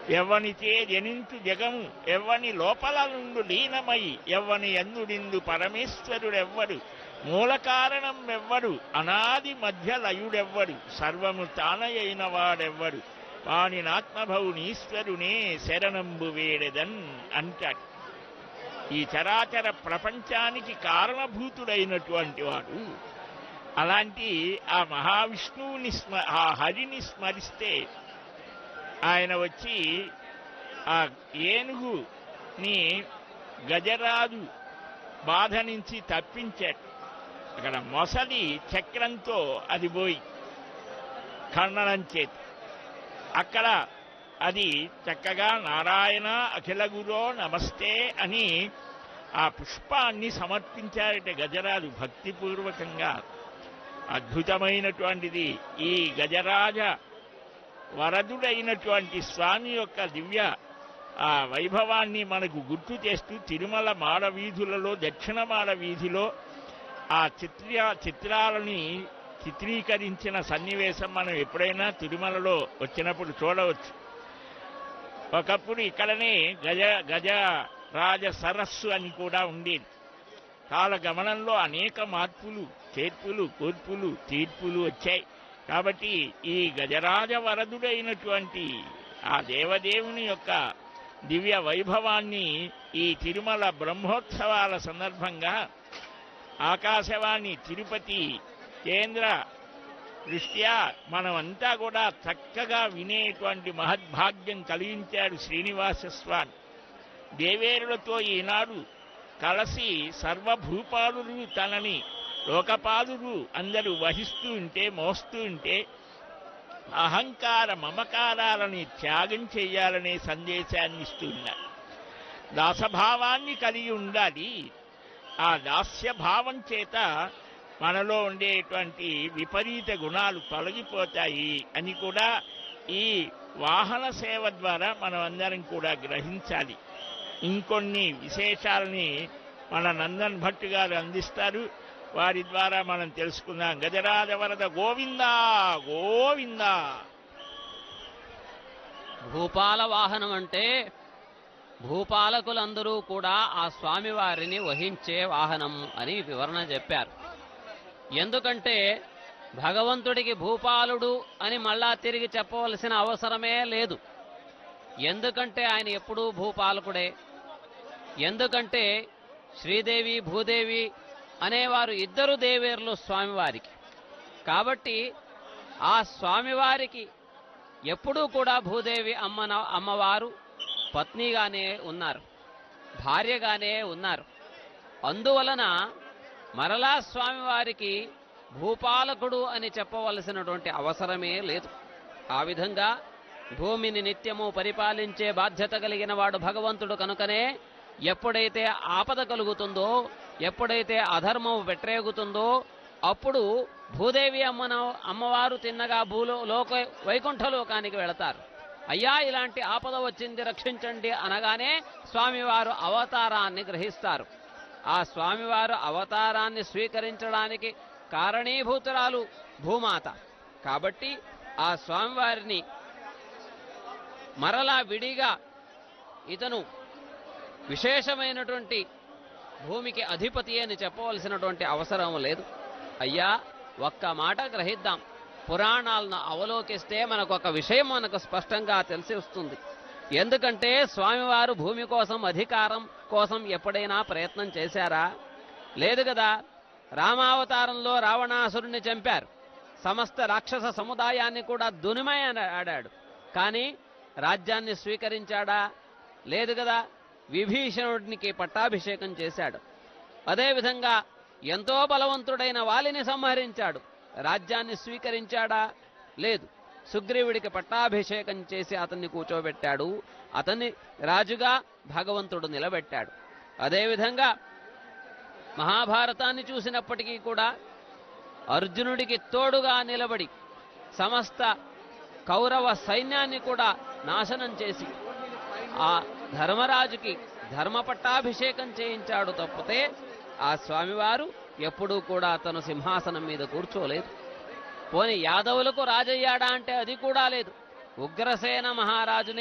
ఎవ్వనిచే జనించు జగము ఎవ్వని లోపల నుండు లీనమై ఎవ్వని ఎందుడిందు పరమేశ్వరుడెవ్వడు మూల కారణం ఎవ్వడు అనాది మధ్య లయుడెవ్వడు సర్వము తానయైన వాడెవ్వడు వాణినాత్మభవునీశ్వరునే శరణంబు వేడెదన్ అంటాడు ఈ చరాచర ప్రపంచానికి కారణభూతుడైనటువంటి వాడు అలాంటి ఆ మహావిష్ణువుని స్మ ఆ హరిని స్మరిస్తే ఆయన వచ్చి ఆ ఏనుగుని గజరాజు బాధ నుంచి తప్పించాడు అక్కడ మొసలి చక్రంతో అది పోయి ఖండనం చేతి అక్కడ అది చక్కగా నారాయణ అఖిల గురో నమస్తే అని ఆ పుష్పాన్ని సమర్పించారట గజరాజు భక్తిపూర్వకంగా అద్భుతమైనటువంటిది ఈ గజరాజ వరదుడైనటువంటి స్వామి యొక్క దివ్య ఆ వైభవాన్ని మనకు గుర్తు చేస్తూ తిరుమల మాడ వీధులలో దక్షిణ మాడ వీధిలో ఆ చిత్ర చిత్రాలని చిత్రీకరించిన సన్నివేశం మనం ఎప్పుడైనా తిరుమలలో వచ్చినప్పుడు చూడవచ్చు ఒకప్పుడు ఇక్కడనే గజ గజ రాజ సరస్సు అని కూడా ఉండేది కాలగమనంలో అనేక మార్పులు చేర్పులు కూర్పులు తీర్పులు వచ్చాయి కాబట్టి ఈ గజరాజ వరదుడైనటువంటి ఆ దేవదేవుని యొక్క దివ్య వైభవాన్ని ఈ తిరుమల బ్రహ్మోత్సవాల సందర్భంగా ఆకాశవాణి తిరుపతి కేంద్ర దృష్ట్యా మనమంతా కూడా చక్కగా వినేటువంటి మహద్భాగ్యం కలిగించాడు శ్రీనివాస స్వామి దేవేరులతో ఈనాడు కలసి సర్వభూపాలురు తనని లోకపాలురు అందరూ వహిస్తూ ఉంటే మోస్తూ ఉంటే అహంకార మమకారాలని త్యాగం చేయాలనే సందేశాన్ని ఇస్తున్నారు దాసభావాన్ని కలిగి ఉండాలి ఆ దాస్య భావం చేత మనలో ఉండేటువంటి విపరీత గుణాలు తొలగిపోతాయి అని కూడా ఈ వాహన సేవ ద్వారా మనం అందరం కూడా గ్రహించాలి ఇంకొన్ని విశేషాలని మన నందన్ భట్ గారు అందిస్తారు వారి ద్వారా మనం తెలుసుకుందాం గజరాజ వరద గోవిందా గోవిందా భూపాల వాహనం అంటే భూపాలకులందరూ కూడా ఆ స్వామివారిని వహించే వాహనం అని వివరణ చెప్పారు ఎందుకంటే భగవంతుడికి భూపాలుడు అని మళ్ళా తిరిగి చెప్పవలసిన అవసరమే లేదు ఎందుకంటే ఆయన ఎప్పుడూ భూపాలకుడే ఎందుకంటే శ్రీదేవి భూదేవి అనేవారు ఇద్దరు దేవేరులు స్వామివారికి కాబట్టి ఆ స్వామివారికి ఎప్పుడూ కూడా భూదేవి అమ్మన అమ్మవారు పత్నిగానే ఉన్నారు భార్యగానే ఉన్నారు అందువలన మరలా స్వామివారికి భూపాలకుడు అని చెప్పవలసినటువంటి అవసరమే లేదు ఆ విధంగా భూమిని నిత్యము పరిపాలించే బాధ్యత కలిగిన వాడు భగవంతుడు కనుకనే ఎప్పుడైతే ఆపద కలుగుతుందో ఎప్పుడైతే అధర్మం వెట్రేగుతుందో అప్పుడు భూదేవి అమ్మన అమ్మవారు తిన్నగా భూలో లోక వైకుంఠలోకానికి వెళతారు అయ్యా ఇలాంటి ఆపద వచ్చింది రక్షించండి అనగానే స్వామివారు అవతారాన్ని గ్రహిస్తారు ఆ స్వామివారు అవతారాన్ని స్వీకరించడానికి కారణీభూతురాలు భూమాత కాబట్టి ఆ స్వామివారిని మరలా విడిగా ఇతను విశేషమైనటువంటి భూమికి అధిపతి అని చెప్పవలసినటువంటి అవసరం లేదు అయ్యా ఒక్క మాట గ్రహిద్దాం పురాణాలను అవలోకిస్తే మనకు ఒక విషయం మనకు స్పష్టంగా తెలిసి వస్తుంది ఎందుకంటే స్వామివారు భూమి కోసం అధికారం కోసం ఎప్పుడైనా ప్రయత్నం చేశారా లేదు కదా రామావతారంలో రావణాసురుణ్ణి చంపారు సమస్త రాక్షస సముదాయాన్ని కూడా దునిమయ ఆడాడు కానీ రాజ్యాన్ని స్వీకరించాడా లేదు కదా విభీషణుడికి పట్టాభిషేకం చేశాడు అదేవిధంగా ఎంతో బలవంతుడైన వాలిని సంహరించాడు రాజ్యాన్ని స్వీకరించాడా లేదు సుగ్రీవుడికి పట్టాభిషేకం చేసి అతన్ని కూర్చోబెట్టాడు అతన్ని రాజుగా భగవంతుడు నిలబెట్టాడు అదేవిధంగా మహాభారతాన్ని చూసినప్పటికీ కూడా అర్జునుడికి తోడుగా నిలబడి సమస్త కౌరవ సైన్యాన్ని కూడా నాశనం చేసి ఆ ధర్మరాజుకి ధర్మ పట్టాభిషేకం చేయించాడు తప్పితే ఆ స్వామివారు ఎప్పుడూ కూడా అతను సింహాసనం మీద కూర్చోలేదు పోని యాదవులకు రాజయ్యాడా అంటే అది కూడా లేదు ఉగ్రసేన మహారాజుని